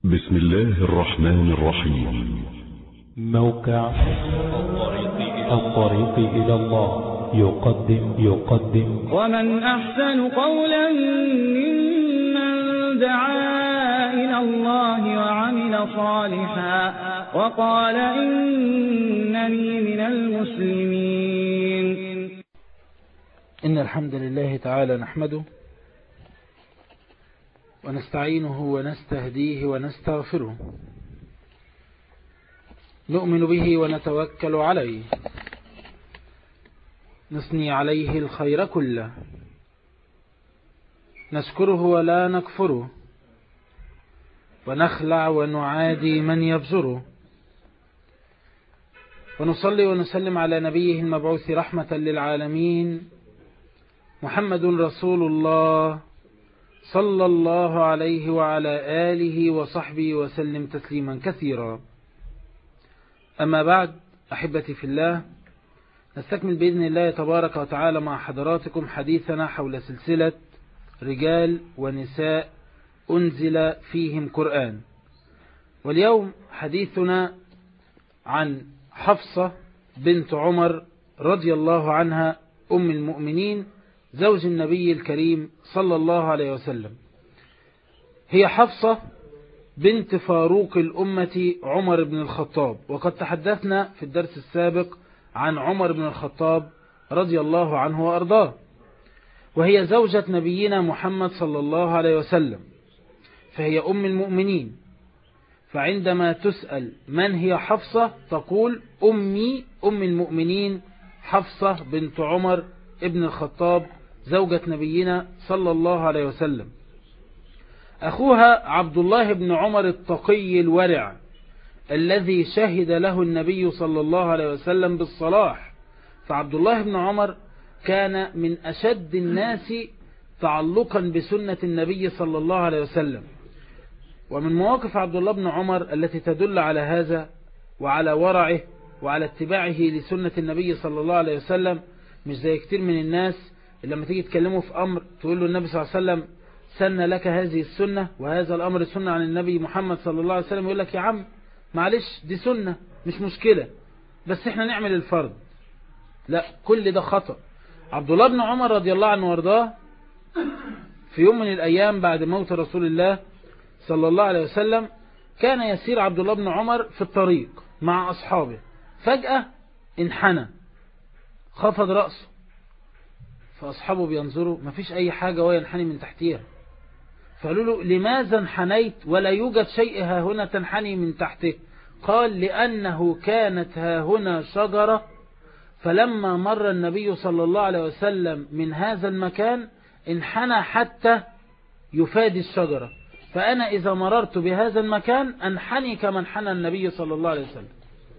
بسم الله الرحمن الرحيم موقع الطريق إلى الله يقدم يقدم ومن أحسن قولا ممن دعا إلى الله وعمل صالحا وقال إنني من المسلمين إن الحمد لله تعالى نحمده ونستعينه ونستهديه ونستغفره نؤمن به ونتوكل عليه نثني عليه الخير كله نشكره ولا نكفره ونخلع ونعادي من يبزره ونصلي ونسلم على نبيه المبعوث رحمة للعالمين محمد رسول الله صلى الله عليه وعلى آله وصحبه وسلم تسليما كثيرا أما بعد أحبتي في الله نستكمل بإذن الله تبارك وتعالى مع حضراتكم حديثنا حول سلسلة رجال ونساء أنزل فيهم قرآن واليوم حديثنا عن حفصة بنت عمر رضي الله عنها أم المؤمنين زوج النبي الكريم صلى الله عليه وسلم هي حفصة بنت فاروق الأمة عمر بن الخطاب وقد تحدثنا في الدرس السابق عن عمر بن الخطاب رضي الله عنه وأرضاه وهي زوجة نبينا محمد صلى الله عليه وسلم فهي أم المؤمنين فعندما تسأل من هي حفصة تقول أمي أم المؤمنين حفصة بنت عمر ابن الخطاب زوجة نبينا صلى الله عليه وسلم أخوها عبد الله بن عمر التقي الورع الذي شهد له النبي صلى الله عليه وسلم بالصلاح فعبد الله بن عمر كان من أشد الناس تعلقا بسنة النبي صلى الله عليه وسلم ومن مواقف عبد الله بن عمر التي تدل على هذا وعلى ورعه وعلى اتباعه لسنة النبي صلى الله عليه وسلم مش زي كتير من الناس لما تيجي تكلمه في أمر تقول له النبي صلى الله عليه وسلم سن لك هذه السنة وهذا الأمر سنة عن النبي محمد صلى الله عليه وسلم يقول لك يا عم معلش دي سنة مش مشكلة بس احنا نعمل الفرض لا كل ده خطأ عبد الله بن عمر رضي الله عنه وارضاه في يوم من الأيام بعد موت رسول الله صلى الله عليه وسلم كان يسير عبد الله بن عمر في الطريق مع أصحابه فجأة انحنى خفض رأسه فأصحابه بينظروا ما فيش أي حاجة وهي ينحني من تحتها فقالوا له لماذا انحنيت ولا يوجد شيء ها هنا تنحني من تحته قال لأنه كانت ها هنا شجرة فلما مر النبي صلى الله عليه وسلم من هذا المكان انحنى حتى يفادي الشجرة فأنا إذا مررت بهذا المكان أنحني كما انحنى النبي صلى الله عليه وسلم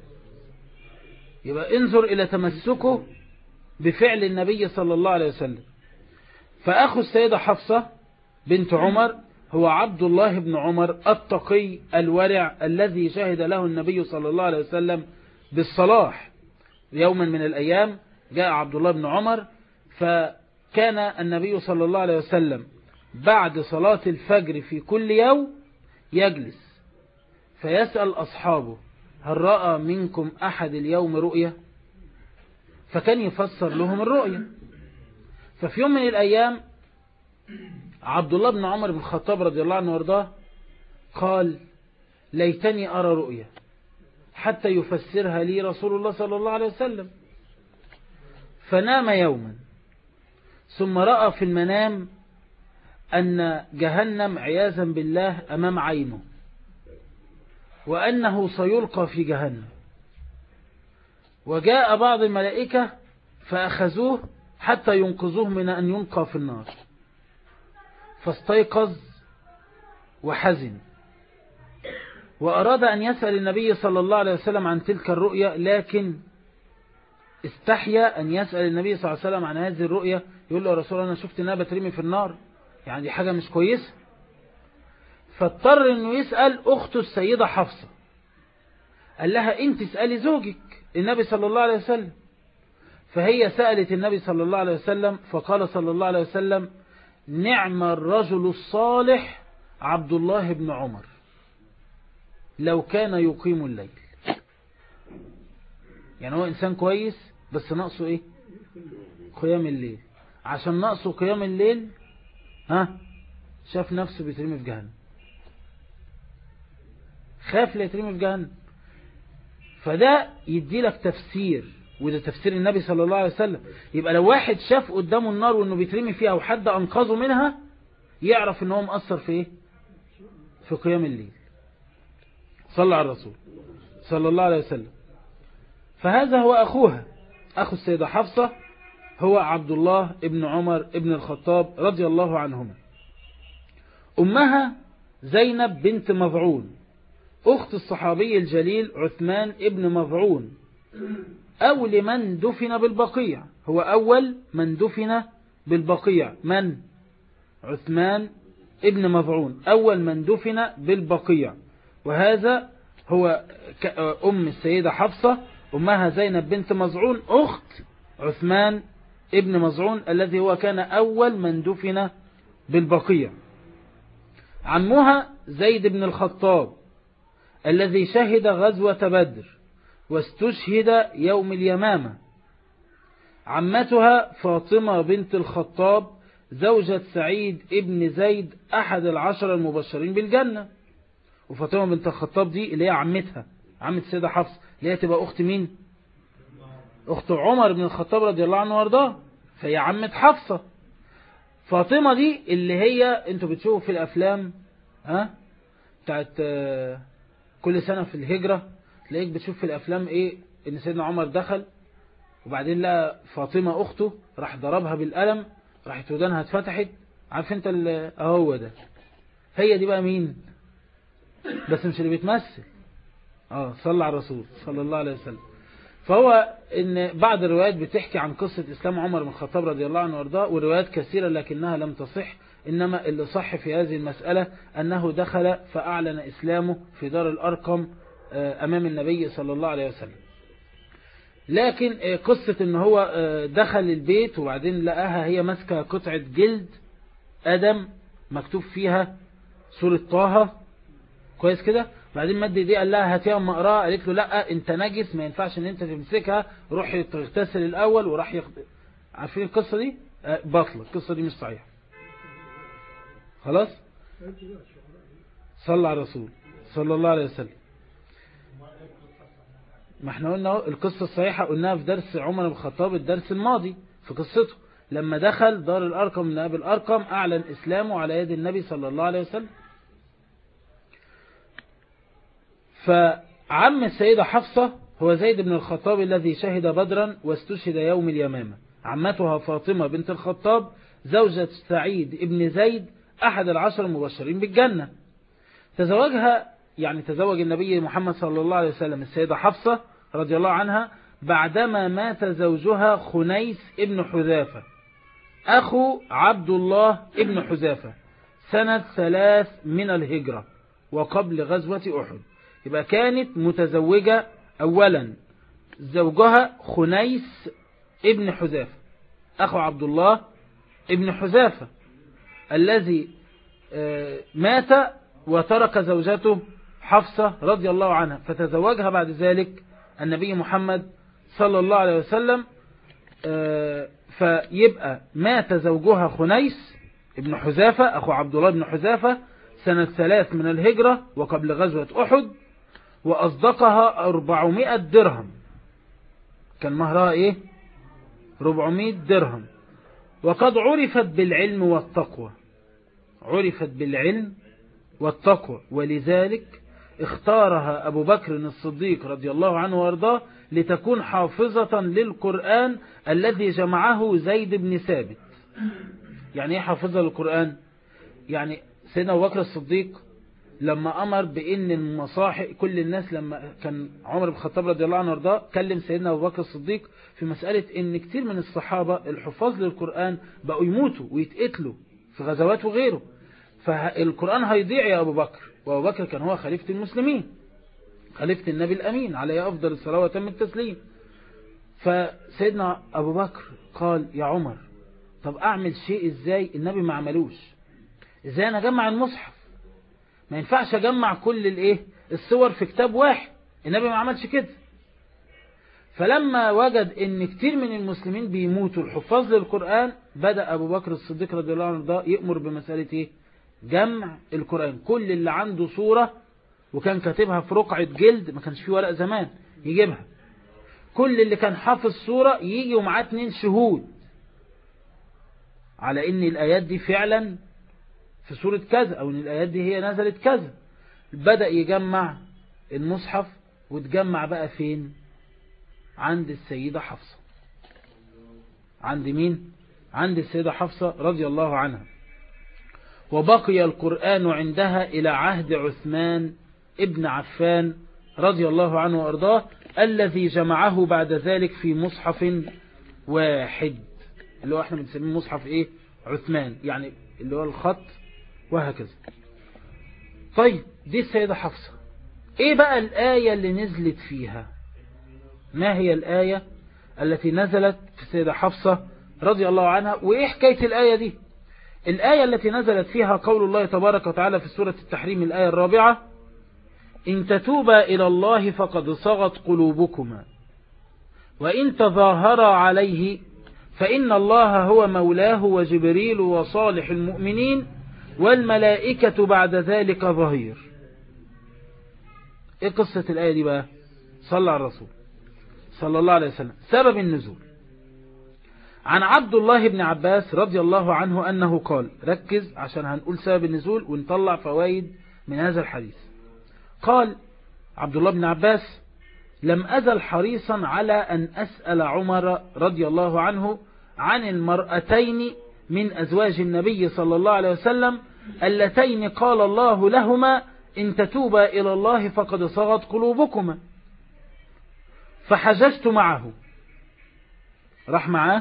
يبقى انظر إلى تمسكه بفعل النبي صلى الله عليه وسلم فأخو السيدة حفصة بنت عمر هو عبد الله بن عمر التقي الورع الذي شهد له النبي صلى الله عليه وسلم بالصلاح يوما من الأيام جاء عبد الله بن عمر فكان النبي صلى الله عليه وسلم بعد صلاة الفجر في كل يوم يجلس فيسأل أصحابه هل رأى منكم أحد اليوم رؤية فكان يفسر لهم الرؤية ففي يوم من الأيام عبد الله بن عمر بن الخطاب رضي الله عنه وارضاه قال ليتني أرى رؤية حتى يفسرها لي رسول الله صلى الله عليه وسلم فنام يوما ثم رأى في المنام أن جهنم عياذا بالله أمام عينه وأنه سيلقى في جهنم وجاء بعض الملائكة فأخذوه حتى ينقذوه من أن ينقى في النار فاستيقظ وحزن وأراد أن يسأل النبي صلى الله عليه وسلم عن تلك الرؤية لكن استحيا أن يسأل النبي صلى الله عليه وسلم عن هذه الرؤية يقول له يا رسول الله أنا شفت أنها بترمي في النار يعني دي حاجة مش كويسة فاضطر أنه يسأل أخته السيدة حفصة قال لها أنت اسألي زوجك النبي صلى الله عليه وسلم فهي سألت النبي صلى الله عليه وسلم فقال صلى الله عليه وسلم نعم الرجل الصالح عبد الله بن عمر لو كان يقيم الليل يعني هو إنسان كويس بس ناقصه إيه قيام الليل عشان ناقصه قيام الليل ها شاف نفسه بيترمي في جهنم خاف لا يترمي في جهنم فده يدي لك تفسير وده تفسير النبي صلى الله عليه وسلم يبقى لو واحد شاف قدامه النار وانه بيترمي فيها وحد انقذه منها يعرف ان هو مأثر في ايه في قيام الليل صلى على الرسول صلى الله عليه وسلم فهذا هو أخوها أخو السيدة حفصة هو عبد الله ابن عمر ابن الخطاب رضي الله عنهما أمها زينب بنت مضعون أخت الصحابي الجليل عثمان ابن مضعون أول من دفن بالبقيع هو أول من دفن بالبقيع من عثمان ابن مضعون أول من دفن بالبقيع وهذا هو أم السيدة حفصة أمها زينب بنت مزعون أخت عثمان ابن مزعون الذي هو كان أول من دفن بالبقيع عمها زيد بن الخطاب الذي شهد غزوة بدر واستشهد يوم اليمامة عمتها فاطمة بنت الخطاب زوجة سعيد ابن زيد أحد العشر المبشرين بالجنة وفاطمة بنت الخطاب دي اللي هي عمتها عمة السيدة حفص اللي هي تبقى أخت مين أخت عمر بن الخطاب رضي الله عنه وارضاه فهي عمة حفصة فاطمة دي اللي هي انتوا بتشوفوا في الأفلام ها بتاعت كل سنة في الهجرة تلاقيك بتشوف في الأفلام ايه ان سيدنا عمر دخل وبعدين لقى فاطمة أخته راح ضربها بالقلم راحت ودانها اتفتحت عارف انت اهو ده هي دي بقى مين بس مش اللي بيتمثل اه صلى على الرسول صلى الله عليه وسلم فهو ان بعض الروايات بتحكي عن قصة اسلام عمر بن الخطاب رضي الله عنه وارضاه وروايات كثيرة لكنها لم تصح انما اللي صح في هذه المسألة انه دخل فاعلن اسلامه في دار الارقم امام النبي صلى الله عليه وسلم لكن قصة ان هو دخل البيت وبعدين لقاها هي ماسكة قطعة جلد ادم مكتوب فيها سورة طه كويس كده بعدين مد دي قال لها هاتيها اما اقراها قالت له لا انت نجس ما ينفعش ان انت تمسكها روح تغتسل الاول وراح يخد... عارفين القصة دي باطلة القصة دي مش صحيحة خلاص صلى على الرسول صلى الله عليه وسلم ما احنا قلنا القصة الصحيحة قلناها في درس عمر بن الخطاب الدرس الماضي في قصته لما دخل دار الأرقم من أبي الأرقم أعلن إسلامه على يد النبي صلى الله عليه وسلم فعم السيدة حفصة هو زيد بن الخطاب الذي شهد بدرا واستشهد يوم اليمامة عمتها فاطمة بنت الخطاب زوجة سعيد ابن زيد أحد العشر المبشرين بالجنة تزوجها يعني تزوج النبي محمد صلى الله عليه وسلم السيدة حفصة رضي الله عنها بعدما مات زوجها خنيس ابن حذافة أخو عبد الله ابن حذافة سنة ثلاث من الهجرة وقبل غزوة أحد يبقى كانت متزوجة أولا زوجها خنيس ابن حذافة أخو عبد الله ابن حذافة الذي مات وترك زوجته حفصة رضي الله عنها فتزوجها بعد ذلك النبي محمد صلى الله عليه وسلم فيبقى مات زوجها خنيس ابن حذافة أخو عبد الله بن حذافة سنة ثلاث من الهجرة وقبل غزوة أحد وأصدقها أربعمائة درهم كان مهرها إيه ربعمائة درهم وقد عرفت بالعلم والتقوى عرفت بالعلم والتقوى ولذلك اختارها أبو بكر الصديق رضي الله عنه وارضاه لتكون حافظة للقرآن الذي جمعه زيد بن ثابت يعني ايه حافظة للقرآن يعني سيدنا أبو بكر الصديق لما أمر بأن المصاحف كل الناس لما كان عمر بن الخطاب رضي الله عنه وارضاه كلم سيدنا أبو بكر الصديق في مسألة أن كتير من الصحابة الحفاظ للقرآن بقوا يموتوا ويتقتلوا في غزوات وغيره فالقرآن هيضيع يا أبو بكر وأبو بكر كان هو خليفة المسلمين خليفة النبي الأمين عليه أفضل الصلاة وتم التسليم فسيدنا أبو بكر قال يا عمر طب أعمل شيء إزاي النبي ما عملوش إزاي أنا أجمع المصحف ما ينفعش أجمع كل الإيه السور في كتاب واحد النبي ما عملش كده فلما وجد ان كتير من المسلمين بيموتوا الحفاظ للقرآن بدأ ابو بكر الصديق رضي الله عنه ده يأمر بمسألة ايه جمع القرآن كل اللي عنده صورة وكان كاتبها في رقعة جلد ما كانش فيه ورق زمان يجيبها كل اللي كان حافظ صورة يجي ومعاه اتنين شهود على ان الايات دي فعلا في سورة كذا او ان الايات دي هي نزلت كذا بدأ يجمع المصحف وتجمع بقى فين عند السيدة حفصة عند مين عند السيدة حفصة رضي الله عنها وبقي القرآن عندها إلى عهد عثمان ابن عفان رضي الله عنه وأرضاه الذي جمعه بعد ذلك في مصحف واحد اللي هو احنا بنسميه مصحف ايه عثمان يعني اللي هو الخط وهكذا طيب دي السيدة حفصة ايه بقى الآية اللي نزلت فيها ما هي الآية التي نزلت في السيدة حفصة رضي الله عنها وايه حكاية الآية دي الآية التي نزلت فيها قول الله تبارك وتعالى في سورة التحريم الآية الرابعة إن تتوبا إلى الله فقد صغت قلوبكما وإن تظاهرا عليه فإن الله هو مولاه وجبريل وصالح المؤمنين والملائكة بعد ذلك ظهير ايه قصة الآية دي بقى صلى على الرسول صلى الله عليه وسلم سبب النزول عن عبد الله بن عباس رضي الله عنه أنه قال ركز عشان هنقول سبب النزول ونطلع فوائد من هذا الحديث قال عبد الله بن عباس لم أزل حريصا على أن أسأل عمر رضي الله عنه عن المرأتين من أزواج النبي صلى الله عليه وسلم اللتين قال الله لهما إن تتوبا إلى الله فقد صغت قلوبكما فحججت معه راح معاه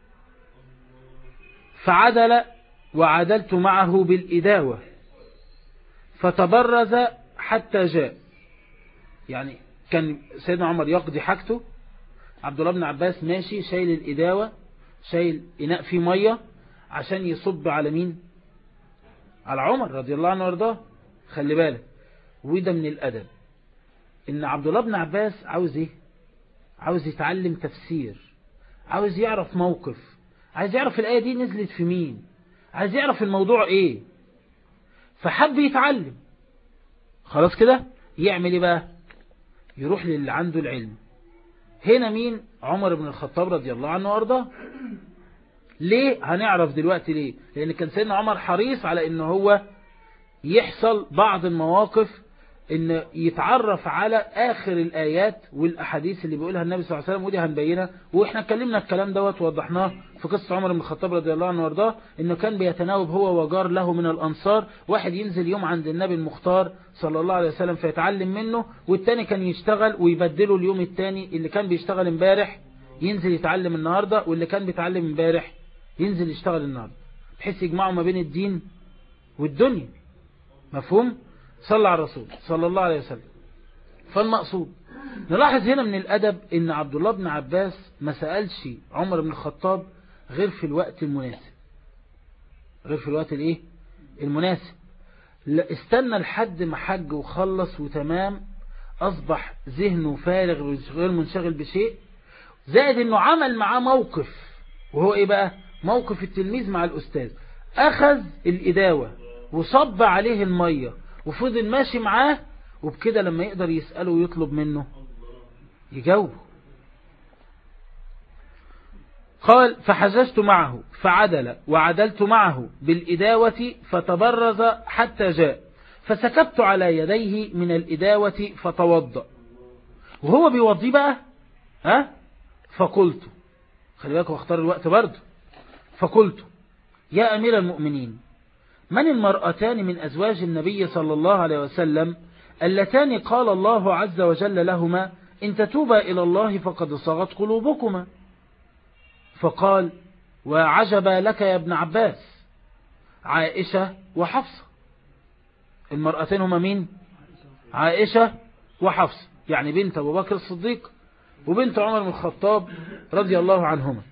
فعدل وعدلت معه بالإداوة فتبرز حتى جاء يعني كان سيدنا عمر يقضي حاجته عبد الله بن عباس ماشي شايل الإداوة شايل إناء فيه مية عشان يصب على مين على عمر رضي الله عنه وارضاه خلي بالك وده من الأدب إن عبد الله بن عباس عاوز إيه عاوز يتعلم تفسير عاوز يعرف موقف عايز يعرف الآية دي نزلت في مين عايز يعرف الموضوع إيه فحب يتعلم خلاص كده يعمل إيه بقى يروح للي عنده العلم هنا مين عمر بن الخطاب رضي الله عنه وارضاه ليه هنعرف دلوقتي ليه لان كان سيدنا عمر حريص على ان هو يحصل بعض المواقف ان يتعرف على اخر الايات والاحاديث اللي بيقولها النبي صلى الله عليه وسلم ودي هنبينها واحنا اتكلمنا الكلام دوت ووضحناه في قصة عمر بن الخطاب رضي الله عنه وارضاه انه كان بيتناوب هو وجار له من الانصار واحد ينزل يوم عند النبي المختار صلى الله عليه وسلم فيتعلم منه والتاني كان يشتغل ويبدله اليوم التاني اللي كان بيشتغل امبارح ينزل يتعلم النهاردة واللي كان بيتعلم امبارح ينزل يشتغل النهاردة بحيث يجمعوا ما بين الدين والدنيا مفهوم صلى على الرسول صلى الله عليه وسلم فالمقصود نلاحظ هنا من الأدب ان عبد الله بن عباس ما سألش عمر بن الخطاب غير في الوقت المناسب غير في الوقت الايه المناسب لا استنى لحد ما حج وخلص وتمام أصبح ذهنه فارغ غير منشغل بشيء زائد انه عمل معاه موقف وهو ايه بقى موقف التلميذ مع الأستاذ أخذ الإداوة وصب عليه المية وفضل ماشي معاه وبكده لما يقدر يسأله ويطلب منه يجاوبه قال فحججت معه فعدل وعدلت معه بالإداوة فتبرز حتى جاء فسكبت على يديه من الإداوة فتوضأ وهو بيوضي بقى ها فقلت خلي بالك واختار الوقت برضه فقلت يا أمير المؤمنين من المرأتان من أزواج النبي صلى الله عليه وسلم اللتان قال الله عز وجل لهما إن تتوبا إلى الله فقد صغت قلوبكما فقال وعجب لك يا ابن عباس عائشة وحفصة المرأتين هما مين عائشة وحفصة يعني بنت أبو بكر الصديق وبنت عمر بن الخطاب رضي الله عنهما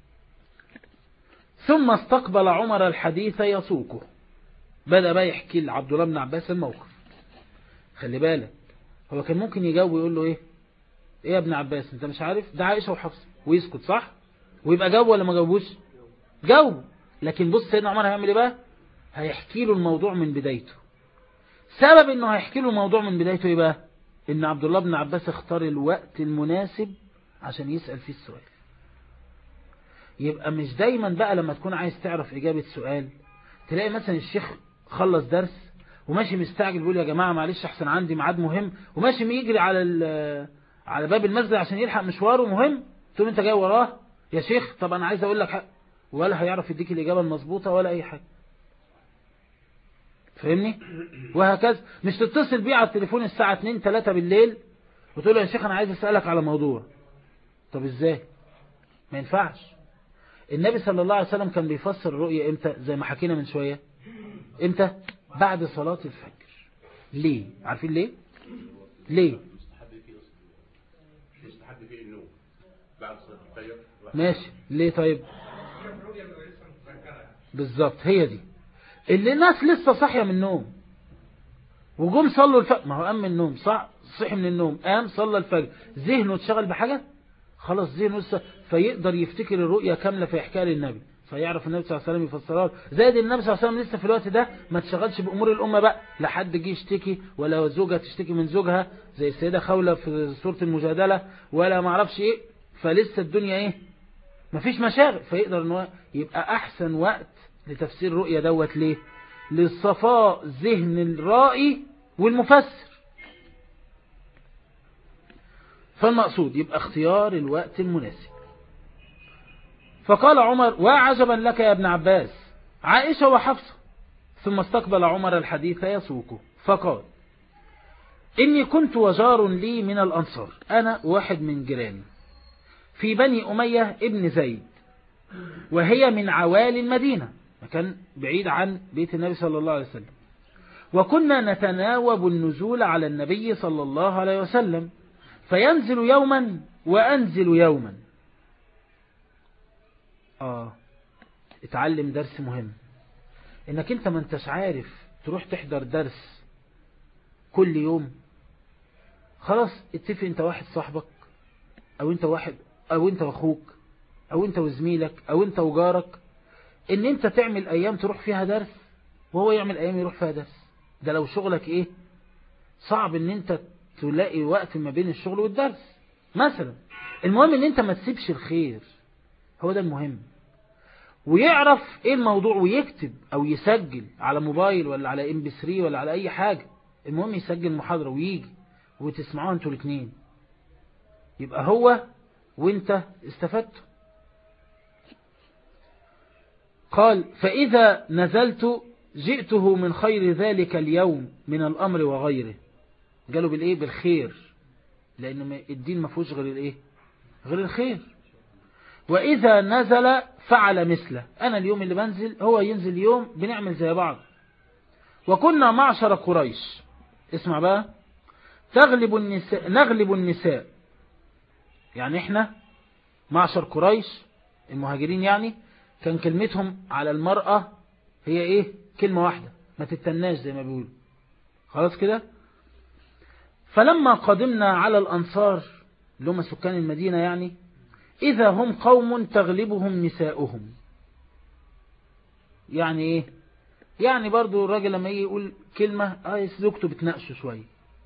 ثم استقبل عمر الحديث يسوقه بدأ بقى يحكي لعبد الله بن عباس الموقف خلي بالك هو كان ممكن يجاوب ويقول له ايه ايه يا ابن عباس انت مش عارف ده عائشة وحفصة ويسكت صح ويبقى جاوب ولا ما جاوبوش جاوب لكن بص سيدنا عمر هيعمل ايه بقى هيحكي له الموضوع من بدايته سبب انه هيحكي له الموضوع من بدايته ايه بقى ان عبد الله بن عباس اختار الوقت المناسب عشان يسأل فيه السؤال يبقى مش دايما بقى لما تكون عايز تعرف اجابة سؤال تلاقي مثلا الشيخ خلص درس وماشي مستعجل بيقول يا جماعة معلش احسن عندي ميعاد مهم وماشي يجري على على باب المسجد عشان يلحق مشواره مهم تقوم انت جاي وراه يا شيخ طب انا عايز اقول لك حق ولا هيعرف يديك الاجابة المظبوطة ولا اي حاجة فاهمني وهكذا مش تتصل بيه على التليفون الساعة 2 3 بالليل وتقول له يا شيخ انا عايز اسألك على موضوع طب ازاي ما ينفعش النبي صلى الله عليه وسلم كان بيفسر الرؤية امتى زي ما حكينا من شوية امتى بعد صلاة الفجر ليه عارفين ليه ليه ماشي ليه طيب بالظبط هي دي اللي الناس لسه صاحيه من النوم وجم صلوا الفجر ما هو قام من النوم صح صحي من النوم قام صلى الفجر ذهنه اتشغل بحاجة خلاص ذهنه لسه فيقدر يفتكر الرؤية كاملة فيحكيها للنبي فيعرف النبي صلى الله عليه وسلم يفسرها زائد النبي صلى الله عليه وسلم لسه في الوقت ده ما تشغلش بأمور الأمة بقى لا حد جه يشتكي ولا زوجها تشتكي من زوجها زي السيدة خولة في سورة المجادلة ولا ما اعرفش ايه فلسه الدنيا ايه مفيش مشاغل فيقدر انه يبقى احسن وقت لتفسير الرؤية دوت ليه للصفاء ذهن الرائي والمفسر فالمقصود يبقى اختيار الوقت المناسب فقال عمر وعجبا لك يا ابن عباس عائشة وحفصة ثم استقبل عمر الحديث يسوقه فقال إني كنت وجار لي من الأنصار أنا واحد من جيراني في بني أمية ابن زيد وهي من عوالي المدينة مكان بعيد عن بيت النبي صلى الله عليه وسلم وكنا نتناوب النزول على النبي صلى الله عليه وسلم فينزل يوما وأنزل يوما آه اتعلم درس مهم انك انت ما انتش عارف تروح تحضر درس كل يوم خلاص اتفق انت واحد صاحبك او انت واحد او انت واخوك او انت وزميلك او انت وجارك ان انت تعمل ايام تروح فيها درس وهو يعمل ايام يروح فيها درس ده لو شغلك ايه صعب ان انت تلاقي وقت ما بين الشغل والدرس مثلا المهم ان انت ما تسيبش الخير هو ده المهم ويعرف ايه الموضوع ويكتب او يسجل على موبايل ولا على ام بي 3 ولا على اي حاجة المهم يسجل محاضرة ويجي وتسمعوها انتوا الاثنين يبقى هو وانت استفدت قال فإذا نزلت جئته من خير ذلك اليوم من الأمر وغيره قالوا بالإيه بالخير لأن الدين ما فيهوش غير الإيه غير الخير وإذا نزل فعل مثله أنا اليوم اللي بنزل هو ينزل يوم بنعمل زي بعض وكنا معشر قريش اسمع بقى تغلب النساء نغلب النساء يعني احنا معشر قريش المهاجرين يعني كان كلمتهم على المرأة هي ايه كلمة واحدة ما تتناش زي ما بيقولوا خلاص كده فلما قدمنا على الأنصار اللي هم سكان المدينة يعني إذا هم قوم تغلبهم نساؤهم يعني إيه يعني برضو الراجل لما يجي يقول كلمة آه زوجته بتناقشه شوية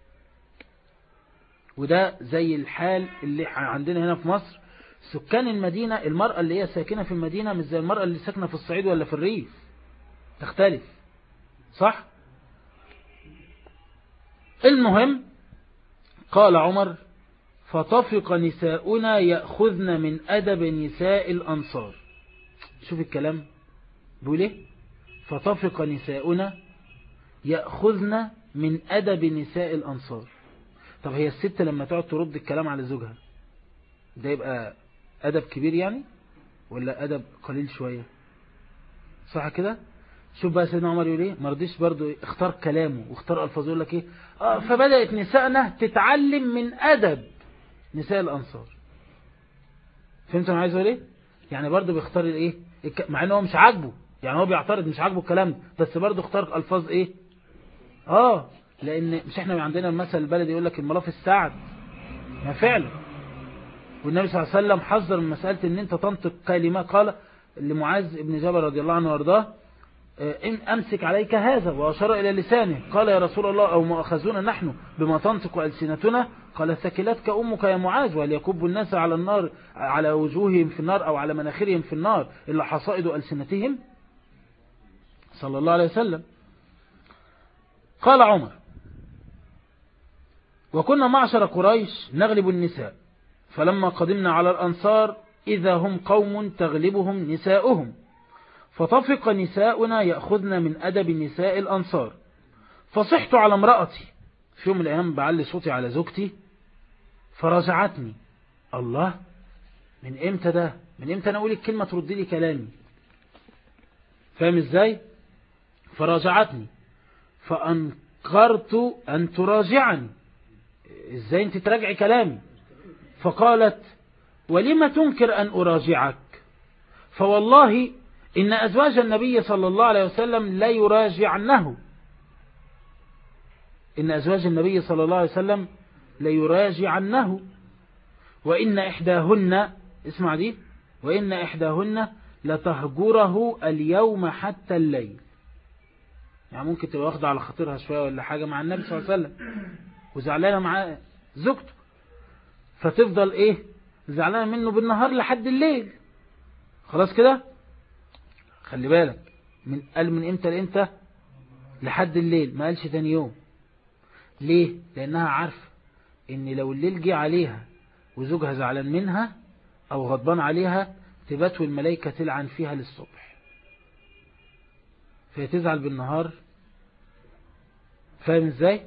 وده زي الحال اللي عندنا هنا في مصر سكان المدينة المرأة اللي هي ساكنة في المدينة مش زي المرأة اللي ساكنة في الصعيد ولا في الريف تختلف صح المهم قال عمر فطفق نساؤنا يأخذن من أدب نساء الأنصار شوف الكلام بيقول ايه فطفق نساؤنا يأخذن من أدب نساء الأنصار طب هي الست لما تقعد ترد الكلام على زوجها ده يبقى أدب كبير يعني ولا أدب قليل شوية صح كده شوف بقى سيدنا عمر يقول ايه ما رضيش برضو اختار كلامه واختار الفاظه يقول لك ايه آه فبدأت نسائنا تتعلم من أدب نساء الأنصار فهمتوا انا عايز اقول ايه يعني برضو بيختار الايه مع ان هو مش عاجبه يعني هو بيعترض مش عاجبه الكلام ده بس برضو اختار الفاظ ايه اه لان مش احنا عندنا المثل البلدي يقول لك الملاف السعد ما فعلا والنبي صلى الله عليه وسلم حذر من مسألة ان انت تنطق كلمة قال لمعاذ بن جبل رضي الله عنه وارضاه إن أمسك عليك هذا وأشار إلى لسانه قال يا رسول الله أو مؤخذون نحن بما تنطق ألسنتنا قال ثكلتك أمك يا معاذ وهل يكب الناس على النار على وجوههم في النار أو على مناخرهم في النار إلا حصائد ألسنتهم صلى الله عليه وسلم قال عمر وكنا معشر قريش نغلب النساء فلما قدمنا على الأنصار إذا هم قوم تغلبهم نساؤهم فطفق نساؤنا يأخذن من أدب نساء الأنصار فصحت على امرأتي في يوم من الأيام بعلي صوتي على زوجتي فرجعتني الله من امتى ده من امتى انا اقول الكلمة ترد لي كلامي فاهم ازاي فراجعتني فأنكرت أن تراجعني ازاي انت تراجعي كلامي فقالت ولم تنكر أن أراجعك فوالله إن أزواج النبي صلى الله عليه وسلم لا يراجعنه إن أزواج النبي صلى الله عليه وسلم لا يراجعنه وإن إحداهن اسمع دي وإن إحداهن لتهجره اليوم حتى الليل يعني ممكن تبقى واخدة على خطيرها شوية ولا حاجة مع النبي صلى الله عليه وسلم وزعلانة مع زوجته فتفضل ايه زعلانة منه بالنهار لحد الليل خلاص كده خلي بالك من قال من امتى لامتى لحد الليل ما قالش تاني يوم ليه لانها عارفه ان لو الليل جه عليها وزوجها زعلان منها او غضبان عليها تبات والملائكة تلعن فيها للصبح فهي تزعل بالنهار فاهم ازاي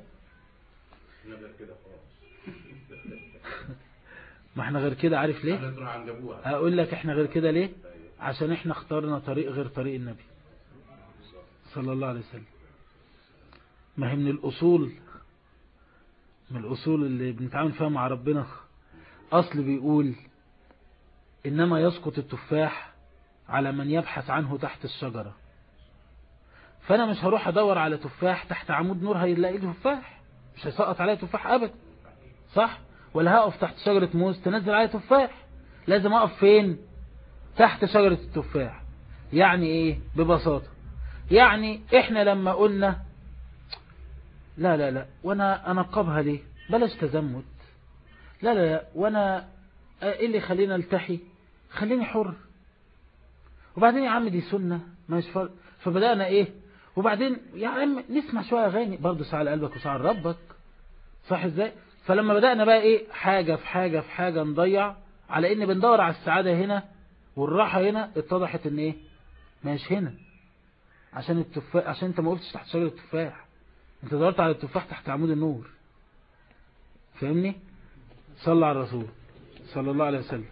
ما احنا غير كده عارف ليه هقول لك احنا غير كده ليه عشان احنا اخترنا طريق غير طريق النبي صلى الله عليه وسلم ما هي من الأصول من الأصول اللي بنتعامل فيها مع ربنا أصل بيقول إنما يسقط التفاح على من يبحث عنه تحت الشجرة فأنا مش هروح أدور على تفاح تحت عمود نور هيلاقي تفاح مش هيسقط عليه تفاح أبدا صح ولا هقف تحت شجرة موز تنزل عليه تفاح لازم أقف فين تحت شجرة التفاح يعني ايه ببساطة يعني احنا لما قلنا لا لا لا وانا انقبها ليه بلاش تزمت لا لا لا وانا ايه اللي خلينا التحي خليني حر وبعدين يا عم دي سنة مش فرق فبدأنا ايه وبعدين يا عم نسمع شوية اغاني برضه ساعة لقلبك وساعة لربك صح ازاي فلما بدأنا بقى ايه حاجة في حاجة في حاجة نضيع على ان بندور على السعادة هنا والراحة هنا اتضحت ان ايه مش هنا عشان التفاح عشان انت ما وقفتش تحت شجرة التفاح انت دورت على التفاح تحت عمود النور فاهمني صلى على الرسول صلى الله عليه وسلم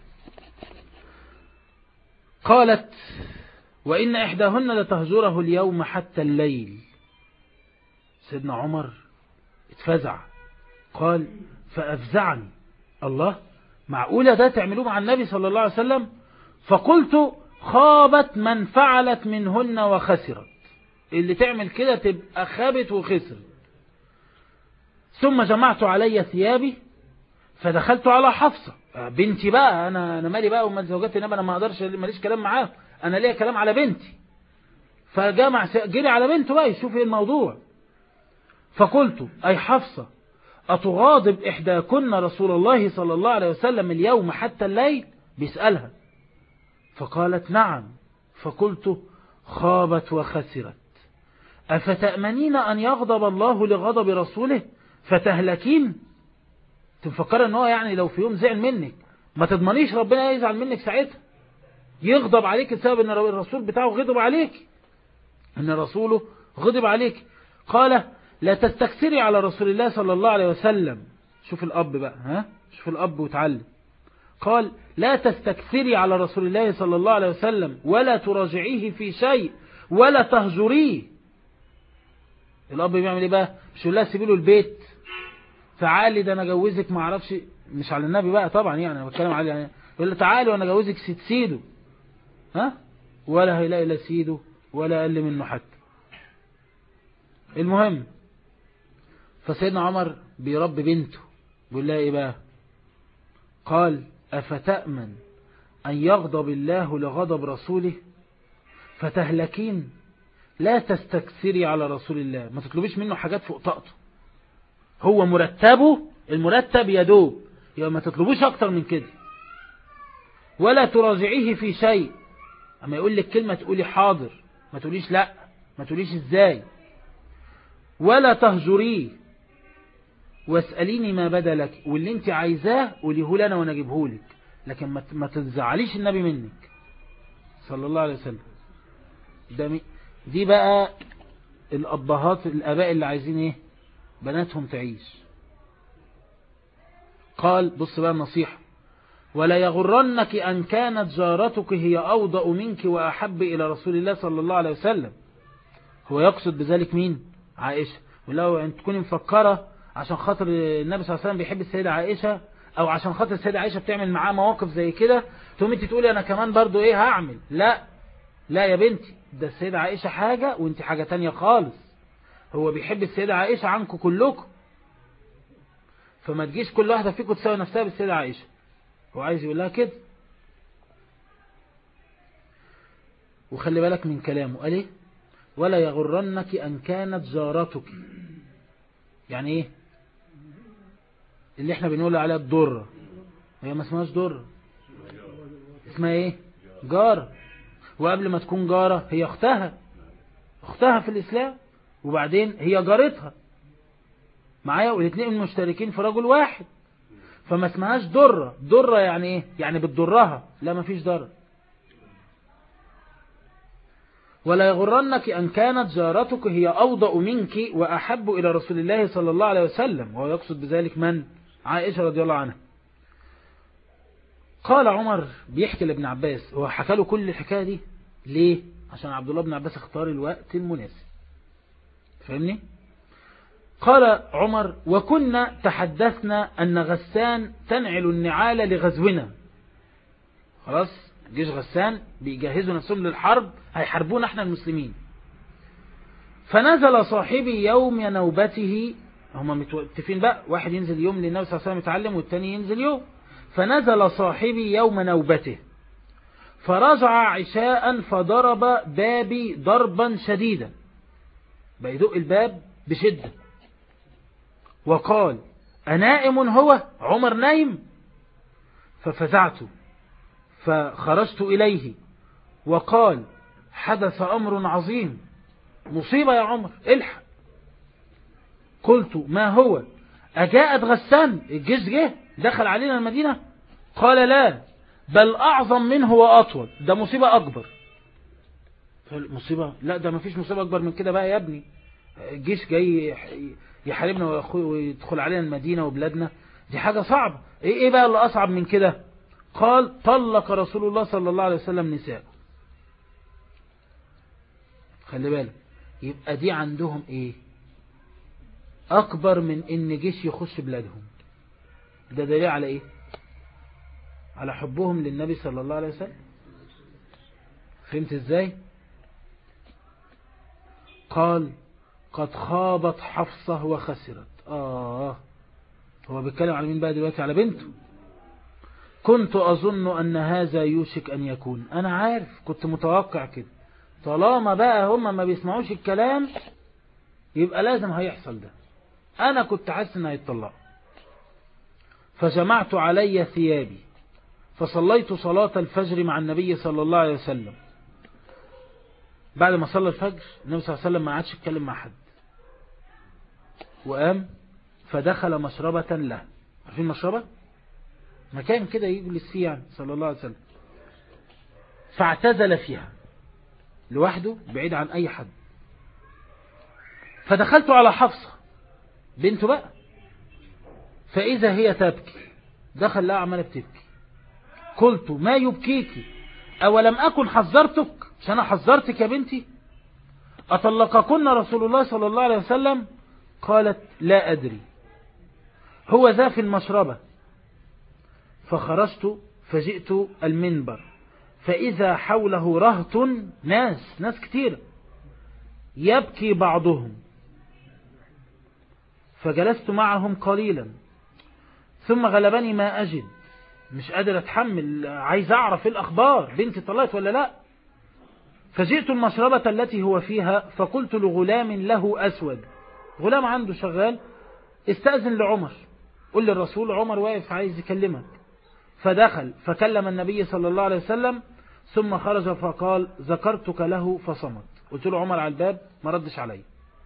قالت وإن إحداهن لتهجره اليوم حتى الليل سيدنا عمر اتفزع قال فأفزعني الله معقولة ده تعملوه مع النبي صلى الله عليه وسلم فقلت خابت من فعلت منهن وخسرت اللي تعمل كده تبقى خابت وخسرت ثم جمعت علي ثيابي فدخلت على حفصة بنتي بقى انا انا مالي بقى ومن زوجاتي انما انا ما اقدرش ماليش كلام معاه انا ليا كلام على بنتي فجمع جري على بنته بقى يشوف ايه الموضوع فقلت اي حفصة أتغاضب إحداكن رسول الله صلى الله عليه وسلم اليوم حتى الليل بيسألها فقالت نعم فقلت خابت وخسرت أفتأمنين أن يغضب الله لغضب رسوله فتهلكين تفكر ان هو يعني لو في يوم زعل منك ما تضمنيش ربنا يزعل منك ساعتها يغضب عليك بسبب ان الرسول بتاعه غضب عليك ان رسوله غضب عليك قال لا تستكثري على رسول الله صلى الله عليه وسلم شوف الأب بقى ها شوف الأب وتعلم قال لا تستكثري على رسول الله صلى الله عليه وسلم ولا تراجعيه في شيء ولا تهجريه الأب بيعمل ايه بقى مش يقول لها سيبي له البيت تعالي ده انا اجوزك ما اعرفش مش على النبي بقى طبعا يعني انا بتكلم عليه يعني يقول له تعالي وانا اجوزك ست سيده ها ولا هيلاقي لا سيده ولا اقل منه حتى المهم فسيدنا عمر بيربي بنته بيقول لها ايه بقى قال أفتأمن أن يغضب الله لغضب رسوله فتهلكين لا تستكثري على رسول الله ما تطلبيش منه حاجات فوق طاقته هو مرتبه المرتب يدوب يبقى ما تطلبوش أكتر من كده ولا تراجعيه في شيء أما يقول لك كلمة تقولي حاضر ما تقوليش لا ما تقوليش ازاي ولا تهجريه واسأليني ما بدا لك واللي انت عايزاه قوليه لنا وانا اجيبه لك لكن ما تزعليش النبي منك صلى الله عليه وسلم ده دي بقى الأبهات الآباء اللي عايزين ايه بناتهم تعيش قال بص بقى النصيحة ولا يغرنك أن كانت جارتك هي أوضأ منك وأحب إلى رسول الله صلى الله عليه وسلم هو يقصد بذلك مين عائشة ولو أن تكوني مفكرة عشان خاطر النبي صلى الله عليه وسلم بيحب السيدة عائشة أو عشان خاطر السيدة عائشة بتعمل معاه مواقف زي كده تقوم انت تقولي أنا كمان برضو إيه هعمل لا لا يا بنتي ده السيدة عائشة حاجة وانت حاجة تانية خالص هو بيحب السيدة عائشة عنكم كلكم فما تجيش كل واحدة فيكم تساوي نفسها بالسيدة عائشة هو عايز يقول لها كده وخلي بالك من كلامه قال ايه ولا يغرنك أن كانت جارتك يعني ايه اللي احنا بنقول عليها الضرة هي ما اسمهاش ضرة اسمها ايه جارة وقبل ما تكون جارة هي اختها اختها في الاسلام وبعدين هي جارتها معايا والاثنين مشتركين في رجل واحد فما اسمهاش ضرة ضرة يعني ايه يعني بتضرها لا ما فيش ضرر ولا يغرنك أن كانت جارتك هي أوضأ منك وأحب إلى رسول الله صلى الله عليه وسلم وهو يقصد بذلك من عائشة رضي الله عنها قال عمر بيحكي لابن عباس هو حكى له كل الحكاية دي ليه عشان عبد الله بن عباس اختار الوقت المناسب فاهمني قال عمر وكنا تحدثنا أن غسان تنعل النعال لغزونا خلاص جيش غسان بيجهزوا نفسهم للحرب هيحاربونا احنا المسلمين فنزل صاحبي يوم نوبته هما متفقين بقى واحد ينزل يوم للنبي صلى الله عليه وسلم يتعلم والتاني ينزل يوم فنزل صاحبي يوم نوبته فرجع عشاء فضرب بابي ضربا شديدا بيدق الباب بشدة وقال أنائم هو عمر نايم ففزعت فخرجت إليه وقال حدث أمر عظيم مصيبة يا عمر الحق قلت ما هو أجاءت غسان الجيش جه دخل علينا المدينة قال لا بل أعظم منه وأطول ده مصيبة أكبر مصيبة لا ده ما فيش مصيبة أكبر من كده بقى يا ابني الجيش جاي يحاربنا ويدخل علينا المدينة وبلادنا دي حاجة صعبة ايه ايه بقى اللي أصعب من كده قال طلق رسول الله صلى الله عليه وسلم نساء خلي بالك يبقى دي عندهم ايه اكبر من ان جيش يخش بلادهم ده دليل على ايه على حبهم للنبي صلى الله عليه وسلم فهمت ازاي قال قد خابت حفصة وخسرت آه هو بيتكلم على مين بقى دلوقتي على بنته كنت أظن أن هذا يوشك أن يكون أنا عارف كنت متوقع كده طالما بقى هم ما بيسمعوش الكلام يبقى لازم هيحصل ده أنا كنت حاسس أن هيطلع فجمعت علي ثيابي فصليت صلاة الفجر مع النبي صلى الله عليه وسلم بعد ما صلى الفجر النبي صلى الله عليه وسلم ما عادش يتكلم مع حد وقام فدخل مشربة له عارفين مشربة مكان كده يجلس فيه يعني صلى الله عليه وسلم فاعتزل فيها لوحده بعيد عن أي حد فدخلت على حفصة بنته بقى فإذا هي تبكي دخل لها عمالة بتبكي قلت ما يبكيك أولم أكن حذرتك مش أنا حذرتك يا بنتي أطلقكن رسول الله صلى الله عليه وسلم قالت لا أدري هو ذا في المشربة فخرجت فجئت المنبر فإذا حوله رهط ناس ناس كتير يبكي بعضهم فجلست معهم قليلا ثم غلبني ما أجد مش قادر أتحمل عايز أعرف إيه الأخبار بنتي طلعت ولا لا فجئت المشربة التي هو فيها فقلت لغلام له أسود غلام عنده شغال استأذن لعمر قل للرسول عمر واقف عايز يكلمك فدخل فكلم النبي صلى الله عليه وسلم ثم خرج فقال ذكرتك له فصمت قلت له عمر على الباب ما ردش علي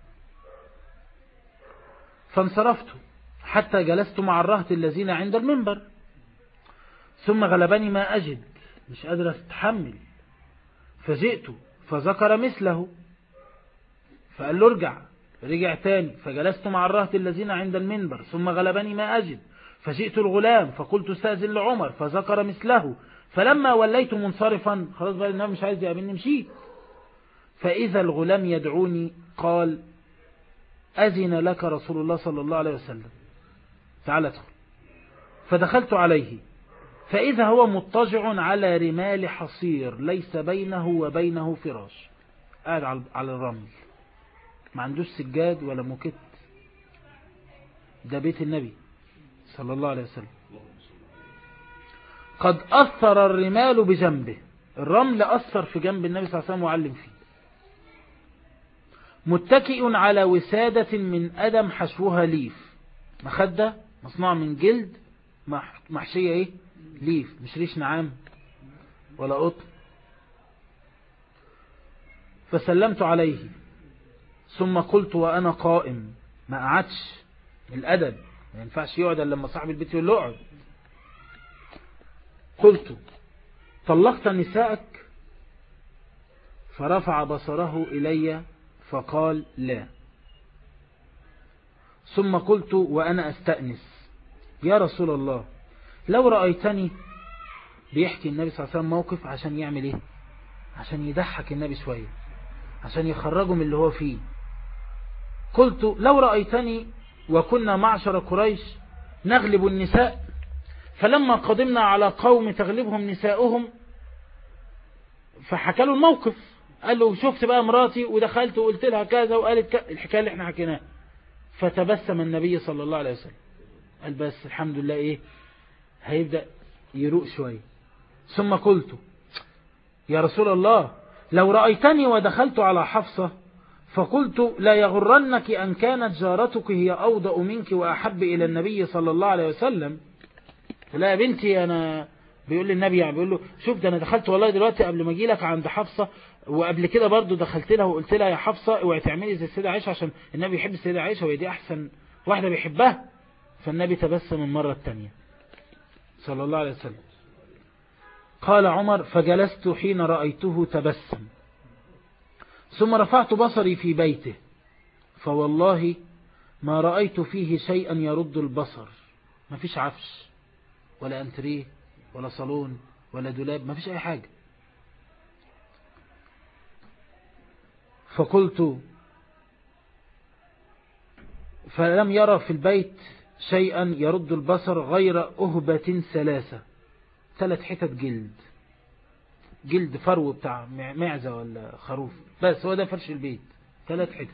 فانصرفت حتى جلست مع الرهط الذين عند المنبر ثم غلبني ما أجد مش قادر أتحمل فجئت فذكر مثله فقال له ارجع رجع تاني فجلست مع الرهط الذين عند المنبر ثم غلبني ما أجد فجئت الغلام فقلت استأذن لعمر فذكر مثله فلما وليت منصرفا خلاص بقى النبي مش عايز يقابلني مشيت فإذا الغلام يدعوني قال أذن لك رسول الله صلى الله عليه وسلم تعال ادخل فدخلت عليه فإذا هو مضطجع على رمال حصير ليس بينه وبينه فراش قاعد على الرمل ما عندوش سجاد ولا موكت ده بيت النبي صلى الله عليه وسلم قد أثر الرمال بجنبه الرمل أثر في جنب النبي صلى الله عليه وسلم وعلم فيه متكئ على وسادة من أدم حشوها ليف مخدة مصنوعة من جلد محشية ايه ليف مش ريش نعام ولا قطن فسلمت عليه ثم قلت وأنا قائم ما قعدش الأدب ما ينفعش يقعد لما صاحب البيت يقول له اقعد قلت طلقت نسائك فرفع بصره إلي فقال لا ثم قلت وأنا أستأنس يا رسول الله لو رأيتني بيحكي النبي صلى الله عليه وسلم موقف عشان يعمل ايه عشان يضحك النبي شوية عشان يخرجه من اللي هو فيه قلت لو رأيتني وكنا معشر قريش نغلب النساء فلما قدمنا على قوم تغلبهم نساؤهم فحكى له الموقف قال له شفت بقى مراتي ودخلت وقلت لها كذا وقالت كذا الحكاية اللي احنا حكيناها فتبسم النبي صلى الله عليه وسلم قال بس الحمد لله ايه هيبدأ يروق شوية ثم قلت يا رسول الله لو رأيتني ودخلت على حفصة فقلت لا يغرنك أن كانت جارتك هي أوضأ منك وأحب إلى النبي صلى الله عليه وسلم لا يا بنتي أنا بيقول للنبي يعني بيقول له شوف ده أنا دخلت والله دلوقتي قبل ما أجي لك عند حفصة وقبل كده برضو دخلت لها وقلت لها يا حفصة اوعي تعملي زي السيدة عائشة عشان النبي يحب السيدة عائشة وهي دي أحسن واحدة بيحبها فالنبي تبسم المرة الثانية صلى الله عليه وسلم قال عمر فجلست حين رأيته تبسم ثم رفعت بصري في بيته فوالله ما رأيت فيه شيئا يرد البصر ما فيش عفش ولا أنتريه ولا صالون ولا دولاب ما فيش أي حاجة فقلت فلم يرى في البيت شيئا يرد البصر غير أهبة ثلاثة ثلاث حتت جلد جلد فرو بتاع معزة ولا خروف بس هو ده فرش البيت ثلاث حتت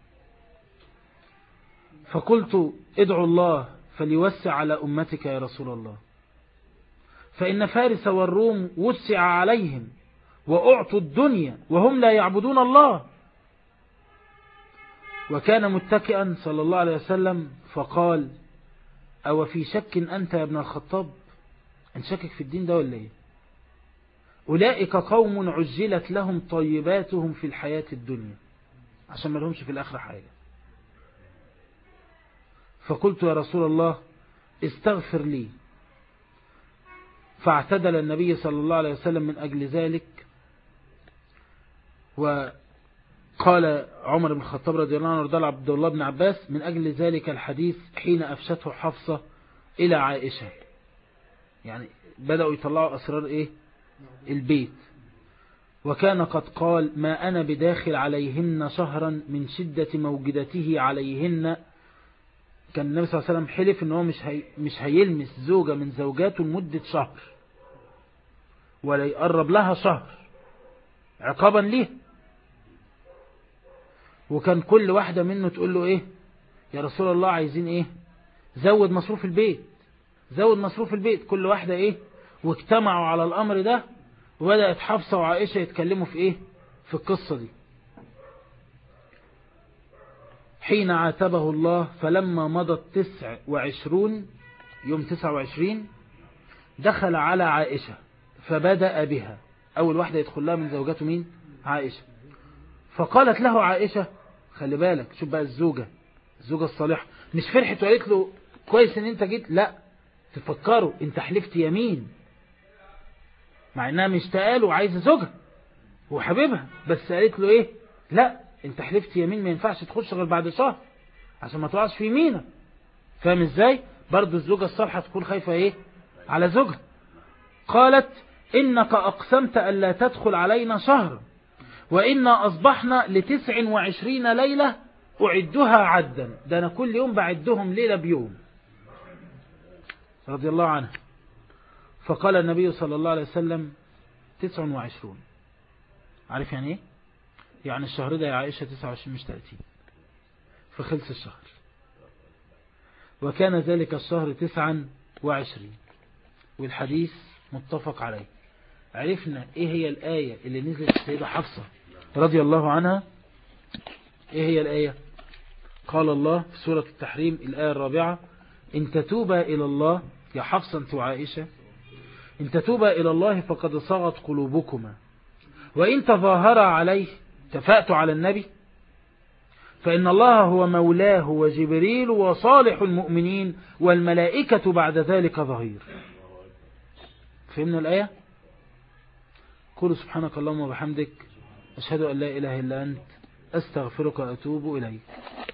فقلت ادعو الله فليوسع على أمتك يا رسول الله فإن فارس والروم وسع عليهم وأعطوا الدنيا وهم لا يعبدون الله وكان متكئا صلى الله عليه وسلم فقال أو في شك أنت يا ابن الخطاب أن شكك في الدين ده ولا إيه أولئك قوم عجلت لهم طيباتهم في الحياة الدنيا عشان ما لهمش في الآخرة حاجة فقلت يا رسول الله استغفر لي فاعتدل النبي صلى الله عليه وسلم من أجل ذلك وقال عمر بن الخطاب رضي الله عنه رضي عبد الله بن عباس من أجل ذلك الحديث حين أفشته حفصة إلى عائشة يعني بدأوا يطلعوا أسرار إيه البيت وكان قد قال ما أنا بداخل عليهن شهرا من شدة موجدته عليهن كان النبي صلى الله عليه وسلم حلف ان هو مش, هي مش هيلمس زوجة من زوجاته لمدة شهر ولا يقرب لها شهر عقابا ليه وكان كل واحدة منه تقول له ايه يا رسول الله عايزين ايه زود مصروف البيت زود مصروف البيت كل واحدة ايه واجتمعوا على الامر ده وبدأت حفصة وعائشة يتكلموا في ايه في القصة دي حين عاتبه الله فلما مضت تسع وعشرون يوم تسع وعشرين دخل على عائشة فبدأ بها أول واحدة يدخل لها من زوجته مين عائشة فقالت له عائشة خلي بالك شوف بقى الزوجة الزوجة الصالحة مش فرحت وقالت له كويس ان انت جيت لا تفكروا انت حلفت يمين مع انها مشتاقه له وعايزه زوجها وحبيبها بس قالت له ايه لا انت حلفت يمين ما ينفعش تخش غير بعد شهر عشان ما تقعش في يمينك فاهم ازاي برضو الزوجة الصالحة تكون خايفة ايه على زوجها قالت انك اقسمت الا تدخل علينا شهر وإنا أصبحنا لتسع وعشرين ليلة أعدها عدا ده أنا كل يوم بعدهم ليلة بيوم رضي الله عنه فقال النبي صلى الله عليه وسلم تسع وعشرون عارف يعني ايه يعني الشهر ده يا عائشة تسع وعشرين مش تأتي فخلص الشهر وكان ذلك الشهر تسعا وعشرين والحديث متفق عليه عرفنا ايه هي الآية اللي نزلت السيدة حفصة رضي الله عنها ايه هي الآية قال الله في سورة التحريم الآية الرابعة إن تتوبا إلى الله يا حفصة أنت وعائشة إن تتوبا إلى الله فقد صغت قلوبكما وإن تظاهر عليه تفأت على النبي فإن الله هو مولاه وجبريل وصالح المؤمنين والملائكة بعد ذلك ظهير فهمنا الآية قول سبحانك اللهم وبحمدك أشهد أن لا إله إلا أنت أستغفرك وأتوب إليك